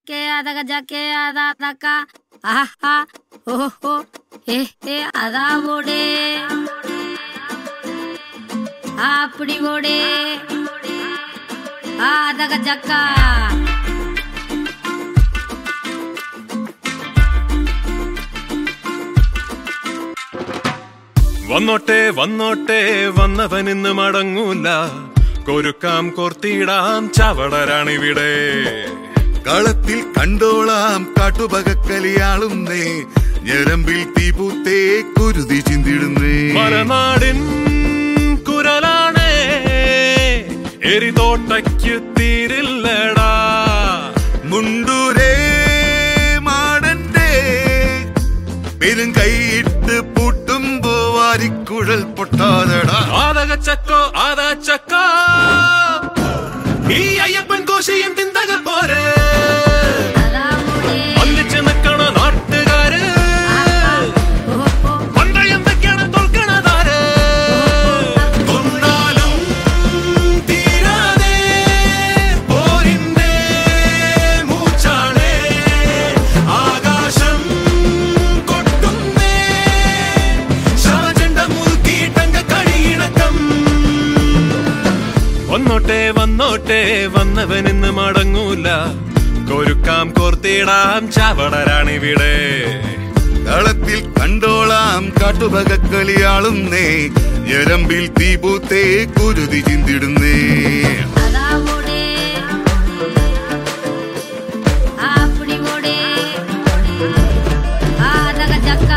के आधा गजा के आधा तका आहा ओहो हे हे आधा बोडे அப்படி ஓடே ஆதக ஜக்கா വന്നോട്ടെ വന്നോട്ടെ വന്നവനിന്ന് മടങ്ങൂല കൊരുക്കാം കോർത്തിടാം ചവളരാണിവിടെ കളത്തിൽ കണ്ടോളാം കാട്ടുപകക്കലിയാളുന്നേ ഞരമ്പിൽ തീപൂത്തേ കുരുതി ചിന്തിടുന്നേ മലനാടിൻ കുരലാണേ എരിതോട്ടയ്ക്ക് തീരില്ലടാ മുണ്ടൂരേ മാടന്റെ പെരും കൈയിട്ട് പൂട്ടുമ്പോ വാരിക്കുഴൽ പൊട്ടാതടാ ആദകച്ചക്കോ ആദാച്ചക്കോ ഈ അയ്യപ്പൻ കോശിയും തിന്തക പോരെ அதாவுடே ഒന്നിച്ച് നിൽക്കണ നാട്ടുകാര് ஓஹோ പന്തയം വെക്കണം തോൽക്കണതാര് കൊന്നാലും തീരാതെ പോരിന്റെ മൂച്ചാണേ ആകാശം കൊട്ടുന്നേ ശവചണ്ട മുറുക്കിയിട്ടങ്ക കഴിയിണക്കം വന്നോട്ടെ വന്നോട്ടെ വന്നവനിന്ന് മടങ്ങൂല കൊരുക്കാം കോർത്തിടാം ചവളരാണിവിടെ കളത്തിൽ കണ്ടോളാം കാട്ടുപകക്കളിയാളുന്നേ ഞരമ്പിൽ തീപൂത്തേ കുരുതി ചിന്തിടുന്നേ அதாவுடே அப்படி ஓடே ஆதக ஜக்கா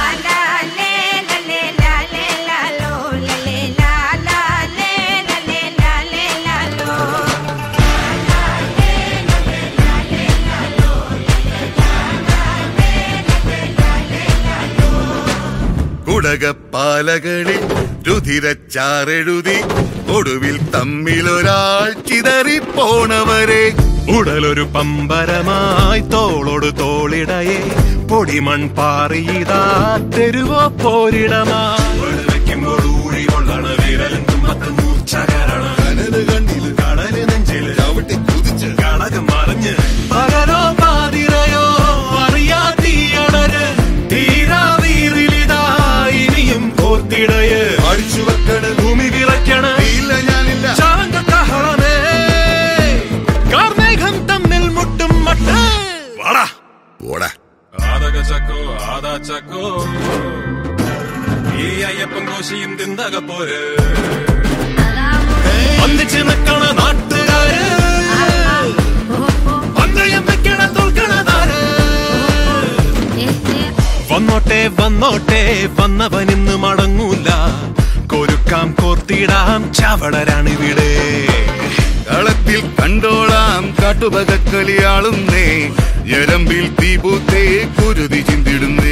കുടകപ്പാലകളിൽ രുധിരച്ചാറെഴുതി ഒടുവിൽ തമ്മിലൊരാൾ ചിതറിപ്പോണവരെ ഉടലൊരു പമ്പരമായി തോളോട് തോളിടയെ പൊടിമൺ പാറിയതാ തെരുവോ പോരിടമായി വെക്കുമ്പോൾ ഊഴി കൊള്ളണ വിരലും തുമ്പത്ത് മൂർച്ചകരണ കനല് കണ്ണില് കടല് നെഞ്ചില് ചവിട്ടി കുതിച്ച് കളകം മറിഞ്ഞ് പകലോ പാതിരയോ അറിയാത്തീയടര് തീരാ വീറിലിതാ ഇനിയും കോത്തിടയ് അടിച്ചു വെക്കണ് ഭൂമി വിറയ്ക്കണ ഇല്ല ഞാനില്ല ശാന്തകഹളമേ കാർമേഘം തമ്മിൽ മുട്ടും മട്ട് വാടാ പോടാ ആദക ചക്കോ ആദാ ചക്കോ ഈ അയ്യപ്പൻ കോശിയും തിന്തക പോര് அதாவுடே ഒന്നിച്ച് നിൽക്കണ നാട്ടുകാര് ஓஹோ പന്തയം വെക്കണ തോൽക്കണതാര് ஹே ஹே വന്നോട്ടെ വന്നോട്ടെ വന്നവനിന്ന് മടങ്ങൂല കൊരുക്കാം കോർത്തിടാം ചവളരാണിവിടെ കളത്തിൽ കണ്ടോളാം കാട്ടുപകക്കളിയാളുന്നേ ഞരമ്പിൽ തീപൂത്തേ കുരുതി ചിന്തിടുന്നേ